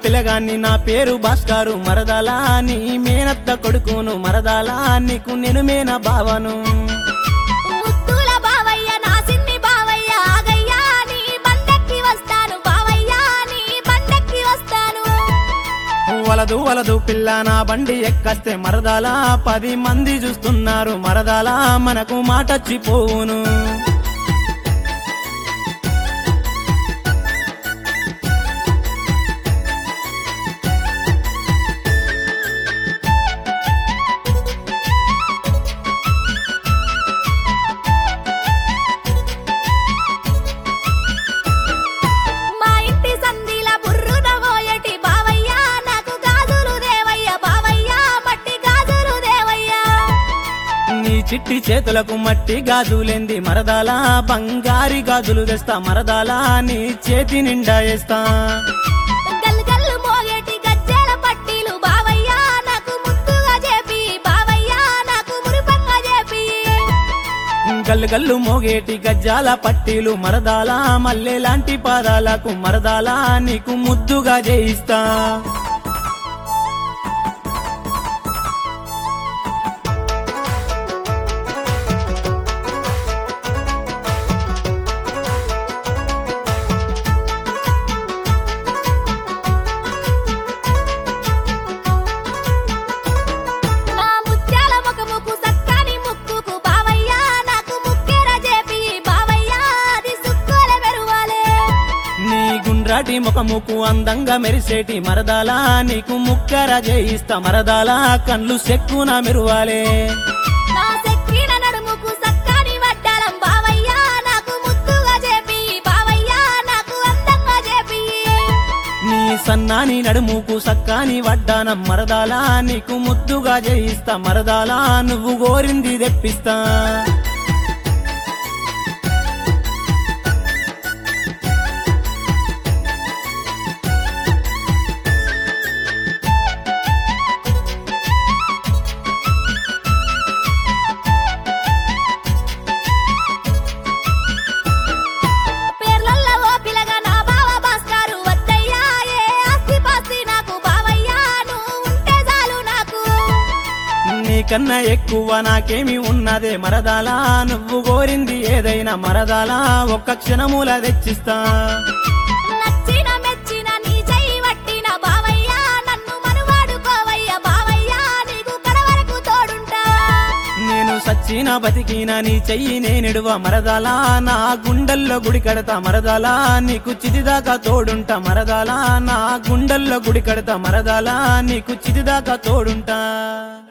పిల్లగాన్ని నా పేరు భాస్కరు మరదాలా నీ మేనత్త కొడుకును మరదాలా నీకు నేను మేన బావను ముద్దుల బావయ్య నా సిన్ని బావయ్య ఆగయ్యా నీ బండెక్కి వస్తాను బావయ్య నీ బండెక్కి వస్తాను వలదు వలదు పిల్ల నా బండి ఎక్కస్తే మరదాలా పది మంది చూస్తున్నారు మరదాలా మనకు మాటచ్చిపోవును మా ఇంటి సందిల బుర్రున పోయటి బావయ్య నాకు గాజులు దేవయ్య బావయ్య మట్టి గాజులు దేవయ్య నీ చిట్టి చేతులకు మట్టి గాజులేంది మరదాలా బంగారి గాజులు తెస్తా మరదాలా నీ చేతి నిండా వేస్తా గల్లు గల్లు మోగేటి గజ్జెల పట్టీలు బావయ్య నాకు ముద్దుగా చేపి బావయ్య నాకు మురిపంగా చేపి గల్లు గల్లు మోగేటి గజ్జాల పట్టీలు మరదాలా మల్లె లాంటి పాదాలకు మరదాలా నీకు ముద్దుగా చేయిస్తా నా ముత్యాల ముఖముకు సక్కని ముక్కుకు బావయ్య నాకు ముక్కెర చేపి బావయ్య అది సుక్కోల మెరువాలే నీ గుండ్రాటి ముఖముకు అందంగా మెరిసేటి మరదాలా నీకు ముక్కర చేయిస్తా మరదాలా కళ్ళు సెక్కున మెరువాలే నా సెక్కిన నడుముకు సక్కని వడ్డాలం బావయ్య నాకు ముద్దుగా చేపి బావయ్య నాకు అందంగా చేపి నీ సన్నాని నడుముకు సక్కాని వడ్డానం మరదాలా నీకు ముద్దుగా చేయిస్తా మరదాలా నువ్వు గోరింది తెప్పిస్తా పేర్లల్ల ఓ పిలగా నా బావ భాస్కరు వద్దయ్యా ఏ ఆస్తి పాస్తి నాకు బావయ్య నువ్వు ఉంటే చాలు నాకు నీకన్నా ఎక్కువ నాకేమి ఉన్నదే మరదాలా నువ్వు గోరింది ఏదైనా మరదాలా ఒక్క క్షణముల తెచ్చిస్తా నచ్చిన మెచ్చిన నీ చెయ్యి వట్టిన బావయ్య నన్ను మనువాడుకోవయ్య బావయ్య నీకు కడవరకు తోడుంటా నేను సచ్చిన బతికిన నీ చెయ్యి నేనిడువ మరదాలా నా గుండెల్లో గుడి కడతా మరదాలా నీకు చితిదాకా తోడుంటా మరదాలా నా గుండెల్లో గుడి కడతా మరదాలా నీకు చితిదాకా తోడుంటా